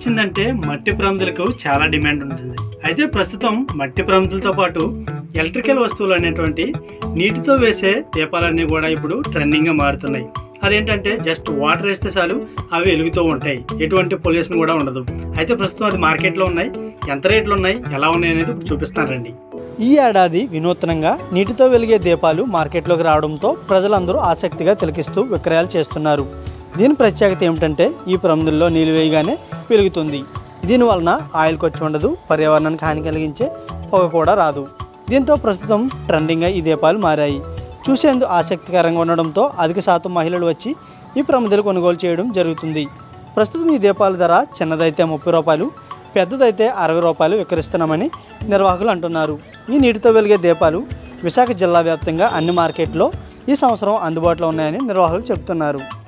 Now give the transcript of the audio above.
వచ్చిందంటే మట్టి ప్రమిదలకు చాలా డిమాండ్ ఉంటుంది అయితే ప్రస్తుతం మట్టి ప్రమిదలతో పాటు ఎలక్ట్రికల్ వస్తువులు అనేటువంటి నీటితో వేసే దీపాలన్నీ కూడా ఇప్పుడు ట్రెండింగ్గా మారుతున్నాయి అదేంటంటే జస్ట్ వాటర్ వేస్తే చాలు అవి వెలుగుతూ ఉంటాయి ఎటువంటి పొల్యూషన్ కూడా ఉండదు అయితే ప్రస్తుతం అది మార్కెట్లో ఉన్నాయి ఎంత రేట్లు ఉన్నాయి ఎలా ఉన్నాయి అనేది ఇప్పుడు చూపిస్తాను రండి ఈ ఏడాది వినూత్నంగా నీటితో వెలిగే దీపాలు మార్కెట్లోకి రావడంతో ప్రజలందరూ ఆసక్తిగా తిలకిస్తూ విక్రయాలు చేస్తున్నారు దీని ప్రత్యేకత ఏమిటంటే ఈ ప్రమిదల్లో నీళ్ళు వేయగానే వెలుగుతుంది దీనివలన ఆయిల్ ఖర్చు ఉండదు పర్యావరణానికి హాని కలిగించే పొగ కూడా రాదు దీంతో ప్రస్తుతం ట్రెండింగ్గా ఈ దీపాలు మారాయి చూసేందుకు ఆసక్తికరంగా ఉండడంతో అధిక శాతం మహిళలు వచ్చి ఈ ప్రమిదలు కొనుగోలు చేయడం జరుగుతుంది ప్రస్తుతం ఈ దీపాల ధర చిన్నదైతే ముప్పై రూపాయలు పెద్దదైతే అరవై రూపాయలు విక్రయిస్తున్నామని నిర్వాహకులు అంటున్నారు ఈ నీటితో వెలిగే దీపాలు విశాఖ జిల్లా వ్యాప్తంగా అన్ని మార్కెట్లో ఈ సంవత్సరం అందుబాటులో ఉన్నాయని నిర్వాహకులు చెబుతున్నారు